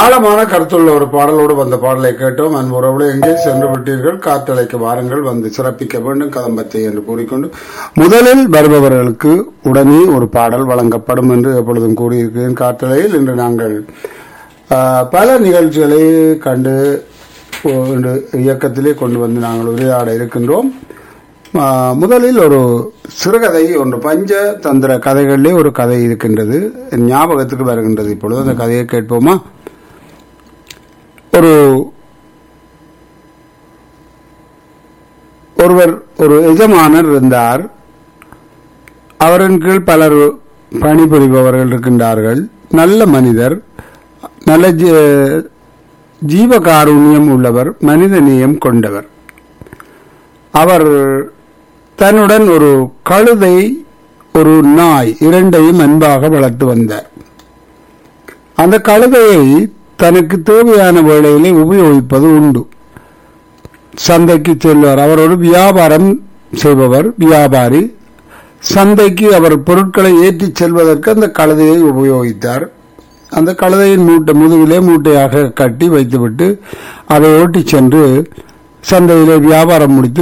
ஆழமான கருத்துள்ள ஒரு பாடலோடு வந்த பாடலை கேட்டோம் அன்புறவுல எங்கே சென்று விட்டீர்கள் காத்தலைக்கு வாருங்கள் வந்து சிறப்பிக்க வேண்டும் கதம்பத்தை என்று கூறிக்கொண்டு முதலில் வருபவர்களுக்கு உடனே ஒரு பாடல் வழங்கப்படும் என்று எப்பொழுதும் கூறியிருக்கிறேன் காத்தலையில் இன்று நாங்கள் ஆஹ், பல நிகழ்ச்சிகளை கண்டு ஓ- இன்று இயக்கத்திலே கொண்டு வந்து நாங்கள் உரையாட இருக்கின்றோம் ஆஹ், முதலில் ஒரு சிறுகதை ஒன்று பஞ்ச தந்திர கதைகளிலே ஒரு கதை இருக்கின்றது என் ஞாபகத்துக்கு வருகின்றது இப்பொழுது அந்த கதையை கேட்போமா ஒரு ஒருவர் ஒரு எஜமானர் இருந்தார் அவரின் கீழ் பலர் பணிபுரிபவர்கள் இருக்கின்றார்கள் நல்ல மனிதர் நல்ல ஜீ- ஜீவகாருண்யம் உள்ளவர் மனிதநேயம் கொண்டவர் அவர் தன்னுடன் ஒரு கழுதை ஒரு நாய் இரண்டையும் அன்பாக வளர்த்து வந்தார் அந்த கழுதையை தனக்கு தேவையான வேளையிலே உபயோகிப்பது உண்டு சந்தைக்கு செல்வார் அவர் ஒரு வியாபாரம் செய்பவர் வியாபாரி சந்தைக்கு அவர் பொருட்களை ஏற்றிச் செல்வதற்கு அந்த கழுதையை உபயோகித்தார் அந்த கழுதையின் மூட்டை முதுகிலே மூட்டையாக கட்டி வைத்துவிட்டு அதை ஓட்டிச் சென்று சந்தையிலே வியாபாரம் முடித்து